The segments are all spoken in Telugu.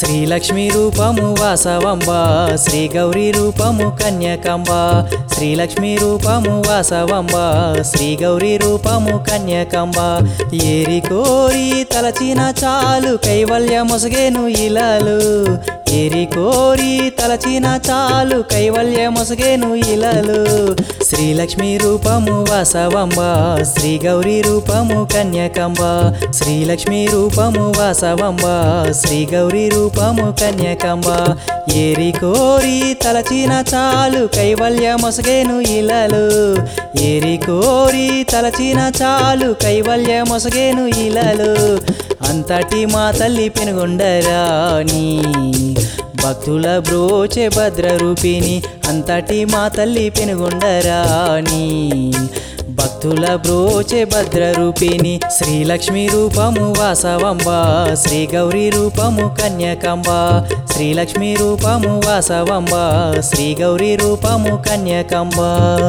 శ్రీలక్ష్మి రూపము వాసవంబ శ్రీ గౌరీ రూపము కన్యకంబ శ్రీలక్ష్మి రూపము వాసవంబ శ్రీ గౌరీ రూపము కన్యకంబ ఏరి కోరి తలచిన చాలు కైవల్య మొసగేను ఇలాలు ఏరి కోరి తలచిన చాలు కైవల్య మొసగేను ఇలాలు శ్రీలక్ష్మి రూపము వాసవంబ శ్రీ గౌరీ రూపము కన్యకంబ శ్రీలక్ష్మి రూపము వాసవంబ శ్రీ గౌరీ రూపము కన్యకంబ ఏరి కోరి తలచిన చాలు కైవల్య మొసగేను ఇలాలు ఏరి కోరి తలచిన చాలు కైవల్య మొసగేను ఇలాలు అంతటి మా తల్లి పెనుగొండరాని భక్తుల బ్రోచే భద్ర రూపిణి అంతటి మా తల్లి పెనుగొండరాని భక్తుల బ్రోచే భద్ర రూపిణి శ్రీలక్ష్మి రూపము వాసవంబ శ్రీ గౌరీ రూపము కన్యకంబ శ్రీలక్ష్మి రూపము వాసవంబ శ్రీ గౌరీ రూపము కన్యకంబ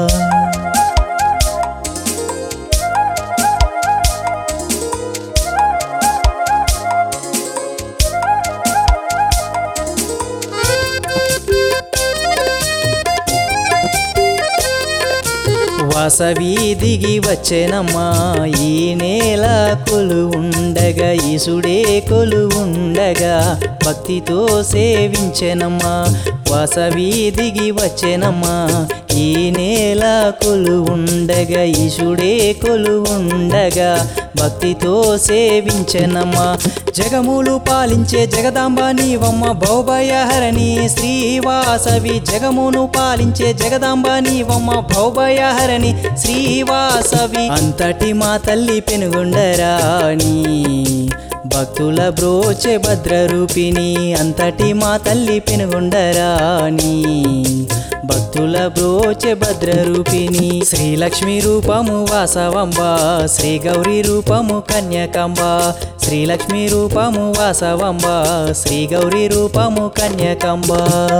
వాసవి దిగి వచ్చెనమ్మా ఈ నేల కొలు ఉండగా ఈసుడే కొలు ఉండగా భక్తితో సేవించెనమ్మా వాసవి దిగి వచ్చెనమ్మా ఈ నేల కొలు ఉండగా ఈశుడే కొలు ఉండగా భక్తితో సేవించెనమ్మా జగములు పాలించే జగదాంబ నీవమ్మ భౌభయహరణి శ్రీవాసవి జగమును పాలించే జగదాంబ నీవమ్మ భౌభయహరణి శ్రీవాసవి అంతటి మా తల్లి పెనుగొండరాని భక్తుల బ్రోచే భద్ర రూపిణి అంతటి మా తల్లి పెనుగొండరాని భక్తుల బ్రోచే భద్ర రూపిణి శ్రీలక్ష్మి రూపము వాసవంబ శ్రీ గౌరీ రూపము కన్యకంబ శ్రీలక్ష్మి రూపము వాసవంబ శ్రీ గౌరీ రూపము కన్యకంబ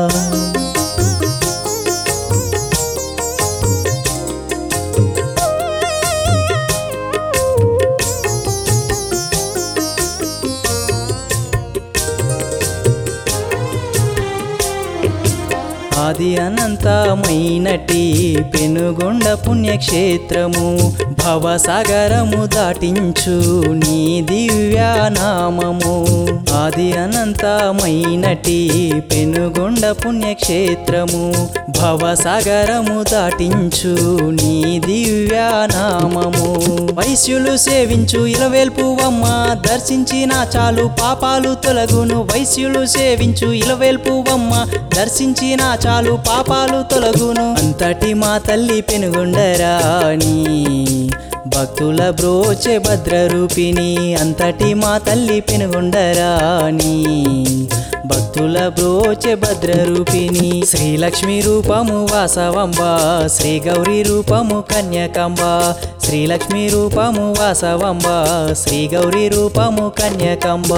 ఆది అనంతమైనటి పెనుగొండ పుణ్యక్షేత్రము భవసాగరము దాటించు నీ దివ్యానామము ఆది అనంతమైనటి పెనుగొండ పుణ్యక్షేత్రము భవసాగరము దాటించు నీ దివ్యానామము వైశ్యులు సేవించు ఇలవేల్పువమ్మ దర్శించిన చాలు పాపాలు తొలగును వైశ్యులు సేవించు ఇలవేల్పువమ్మ దర్శించిన చాలు పాపాలు తొలగును అంతటి మా తల్లి పెనుగొండరాని భక్తుల బ్రోచే భద్ర రూపిణి అంతటి మా తల్లి పెనుగొండరాని భక్తుల బ్రోచే భద్ర రూపిణి శ్రీలక్ష్మి రూపము వాసవంబ శ్రీ గౌరీ రూపము కన్యకంబ శ్రీలక్ష్మి రూపము వాసవంబ శ్రీ గౌరీ రూపము కన్యకంబ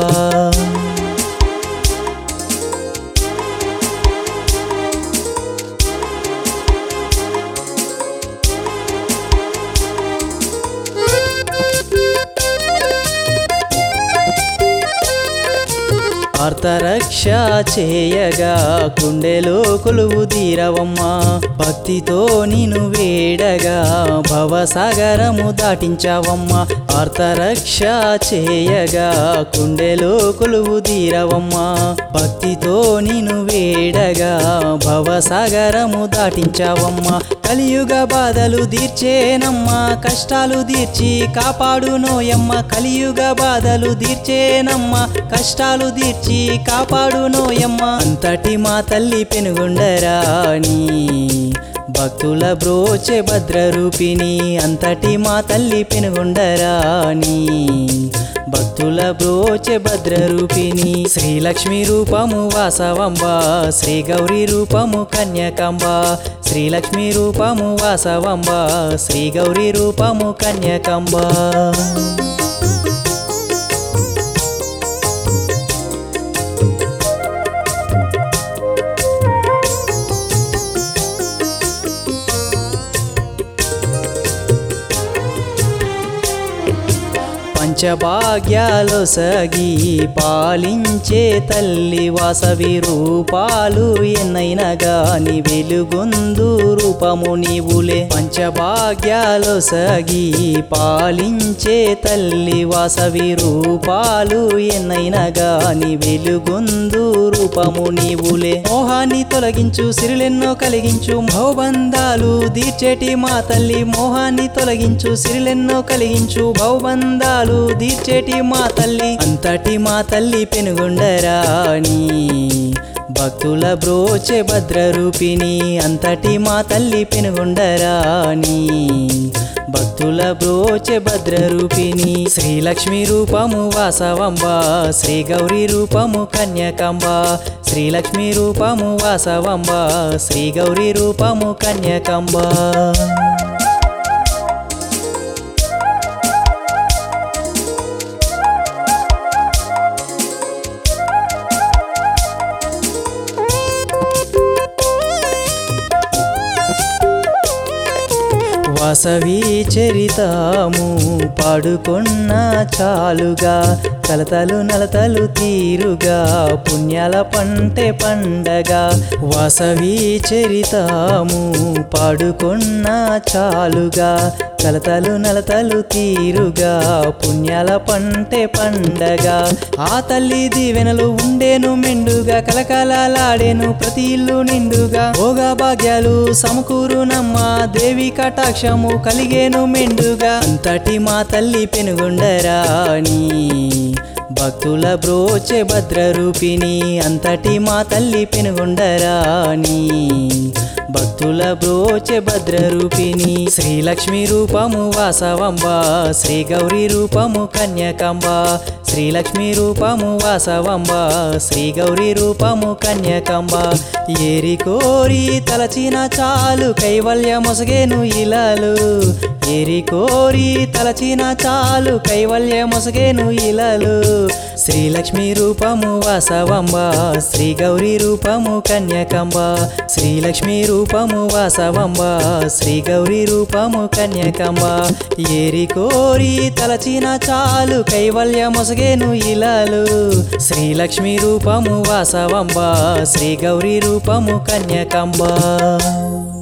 ఆర్తరక్ష చేయగా కుండెలో కొలువు తీరవమ్మ భక్తితో నిను వేడగా భవసాగరము దాటించావమ్మ ఆర్తరక్ష చేయగా కుండెలో కొలువు తీరవమ్మ భక్తితో నిను వేడగా భవసాగరము దాటించావమ్మ కలియుగ బాధలు తీర్చేనమ్మ కష్టాలు తీర్చి కాపాడు నోయమ్మ కలియుగ బాధలు తీర్చేనమ్మ కష్టాలు తీర్చి కాపాడు నోయమ్మ అంతటి మా తల్లి పెనుగొండరాని భక్తుల బ్రోచే భద్ర రూపిణి అంతటి మా తల్లి పెనుగొండరాని భక్తుల బ్రోచే భద్ర రూపిణి శ్రీలక్ష్మి రూపము వాసవంబ శ్రీ గౌరీ రూపము కన్యకంబ శ్రీలక్ష్మి రూపము వాసవంబ శ్రీ గౌరీ రూపము కన్యకంబ పంచభాగ్యాలు సగి పాలించే తల్లి వాసవి రూపాలు ఎన్నైనా గాని వెలుగొందు రూపము నీవులే పంచభాగ్యాలు సగి పాలించే తల్లి వాసవి రూపాలు ఎన్నైనా గాని వెలుగొందు రూపము నీవులే మోహాన్ని తొలగించు సిరులెన్నో కలిగించు భవబంధాలు దీర్చేటి మా తల్లి మోహాన్ని తొలగించు సిరులెన్నో కలిగించు భవబంధాలు దీర్చేటి మా తల్లి అంతటి మా తల్లి పెనుగొండరాని భక్తుల బ్రోచే భద్రరూపిణి అంతటి మా తల్లి పెనుగొండరాని భక్తుల బ్రోచే భద్రరూపిణి శ్రీలక్ష్మి రూపము వాసవంబ శ్రీ గౌరీ రూపము కన్యకంబ శ్రీలక్ష్మి రూపము వాసవంబ శ్రీ గౌరీ రూపము కన్యకంబ వాసవి చరితాము పాడుకున్న చాలుగా కలతలు నలతలు తీరుగా పుణ్యాల పంటే పండగ వాసవి చరితాము పాడుకున్న చాలుగా కలతలు నలతలు తీరుగా పుణ్యాల పంటే పండగ ఆ తల్లి దీవెనలు ఉండేను మెండుగా కలకలాడేను ప్రతి ఇల్లు నిండుగా భోగా భాగ్యాలు సమకూరునమ్మ దేవి కటాక్షము కలిగేను మెండుగా అంతటి మా తల్లి పెనుగొండరాని భక్తుల బ్రోచే భద్రరూపిణి అంతటి మా తల్లి పెనుగొండరాని భక్తుల బ్రోచే భద్రరూపిణి శ్రీలక్ష్మి రూపము వాసవంబ శ్రీ గౌరీ రూపము కన్యకంబ శ్రీలక్ష్మి రూపము వాసవంబ శ్రీ గౌరీ రూపము కన్యకంబ ఏరి కోరి తలచిన చాలు కైవల్య మొసగేను ఇలాలు ఏరి కోరి తలచిన చాలు కైవల్య మొసగేను ఇలాలు శ్రీలక్ష్మి రూపము వాసవంబ శ్రీ గౌరీ రూపము కన్యకంబ శ్రీలక్ష్మి రూపము వాసవంబ శ్రీ గౌరీ రూపము కన్యకంబ ఏరి కోరి తలచిన చాలు కైవల్య మొసగేను ఇలాలు శ్రీలక్ష్మి రూపము వాసవంబ శ్రీ గౌరీ రూపము కన్యకంబ